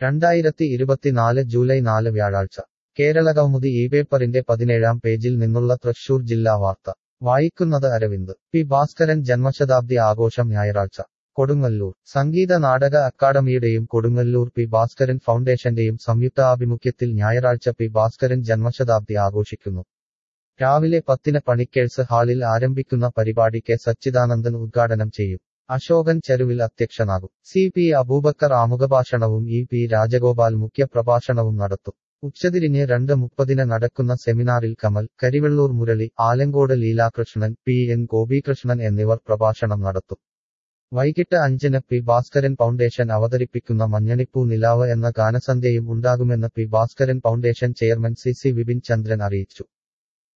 രണ്ടായിരത്തി ഇരുപത്തിനാല് ജൂലൈ നാല് വ്യാഴാഴ്ച കേരളകൗമുദി ഈ പേപ്പറിന്റെ പതിനേഴാം പേജിൽ നിന്നുള്ള തൃശൂർ ജില്ലാ വാർത്ത വായിക്കുന്നത് അരവിന്ദ് പി ഭാസ്കരൻ ജന്മശതാബ്ദി ആഘോഷം ഞായറാഴ്ച കൊടുങ്ങല്ലൂർ സംഗീത നാടക അക്കാദമിയുടെയും കൊടുങ്ങല്ലൂർ പി ഭാസ്കരൻ ഫൗണ്ടേഷന്റെയും സംയുക്താഭിമുഖ്യത്തിൽ ഞായറാഴ്ച പി ഭാസ്കരൻ ജന്മശതാബ്ദി ആഘോഷിക്കുന്നു രാവിലെ പത്തിന് പണിക്കേഴ്സ് ഹാളിൽ ആരംഭിക്കുന്ന പരിപാടി കെ സച്ചിദാനന്ദൻ ഉദ്ഘാടനം ചെയ്യും അശോകൻ ചെരുവിൽ അധ്യക്ഷനാകും സി പി അബൂബക്കർ ആമുഖഭാഷണവും ഇ പി രാജഗോപാൽ മുഖ്യപ്രഭാഷണവും നടത്തും ഉച്ചതിരിഞ്ഞ് രണ്ട് മുപ്പതിന് നടക്കുന്ന സെമിനാറിൽ കമൽ കരിവെള്ളൂർ മുരളി ആലങ്കോട് ലീലാകൃഷ്ണൻ പി എൻ ഗോപികൃഷ്ണൻ എന്നിവർ പ്രഭാഷണം നടത്തും വൈകിട്ട് അഞ്ചിന് പി ഭാസ്കരൻ ഫൗണ്ടേഷൻ അവതരിപ്പിക്കുന്ന മഞ്ഞണിപ്പൂ നിലാവ് എന്ന ഗാനസന്ധ്യയും ഉണ്ടാകുമെന്ന് P Bhaskaran foundation chairman C C Vipin Chandran അറിയിച്ചു